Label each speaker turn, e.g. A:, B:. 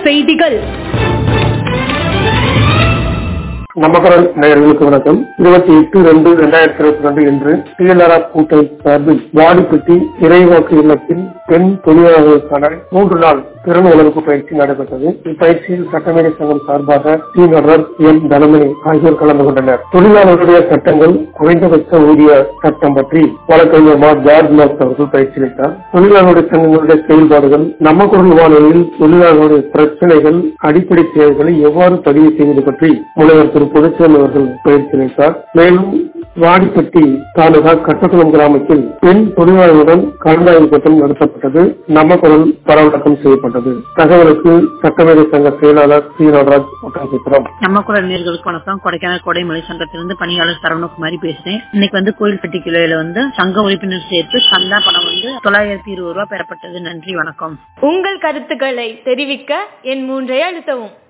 A: செய்திகள்
B: நமகரன் நேயர்களுக்கு வணக்கம் இருபத்தி எட்டு ரெண்டு இரண்டாயிரத்தி இருபத்தி ரெண்டு இன்று டிஎல்ஆர்ஆர் கூட்டணி சார்பில் வாடிப்பட்டி இறைவாக்கு இல்லத்தில் பெண் தொழிலாளர்களுக்கான மூன்று நாள் திறன் வளர்ப்பு பயிற்சி நடைபெற்றது இப்பயிற்சியில் சட்டமேதை சங்கம் சார்பாக டி நடராஜ் எம் தனமணி ஆகியோர் கலந்து கொண்டனர் தொழிலாளர்களுடைய சட்டங்கள் குறைந்தபட்ச ஊதிய சட்டம் பற்றி வழக்கறிஞர் மா ஜார்ஜ் மார்க் அவர்கள் பயிற்சி அளித்தார் தொழிலாளருடைய சங்கங்களுடைய செயல்பாடுகள் நம்ம குரல் வானொலியில் தொழிலாளர்களுடைய பிரச்சனைகள் அடிப்படை தேவைகளை எவ்வாறு பதிவு செய்வது பற்றி முனைவர் திரு பொதுச்சேரி அவர்கள் பயிற்சி அளித்தார் மேலும் வாடிப்பட்டி தாலுகா கட்டக்குளம் கிராமத்தில் பெண் தொழிலாளர்களுடன் கலந்தாய்வு கூட்டம் நடத்தப்பட்டது நம்ம குரல் பரவலாக்கம் செய்யப்பட்டது தகவலுக்கு சட்டமேதை சங்க செயலாளர் சி நடராஜ் ஒட்டன்சித்திரம்
C: நம்ம குரல் நேர்களுக்கு வணக்கம் கொடைக்கானல் கோடைமலை சங்கத்திலிருந்து பணியாளர் சரவணகுமாரி பேசுறேன் இன்னைக்கு வந்து கோயில்பட்டி கிளையில வந்து சங்க உறுப்பினர் சேர்த்து சந்தா பணம் வந்து தொள்ளாயிரத்தி இருபது ரூபாய் பெறப்பட்டது நன்றி வணக்கம்
A: உங்கள் கருத்துக்களை தெரிவிக்க என் மூன்றை அழுத்தவும்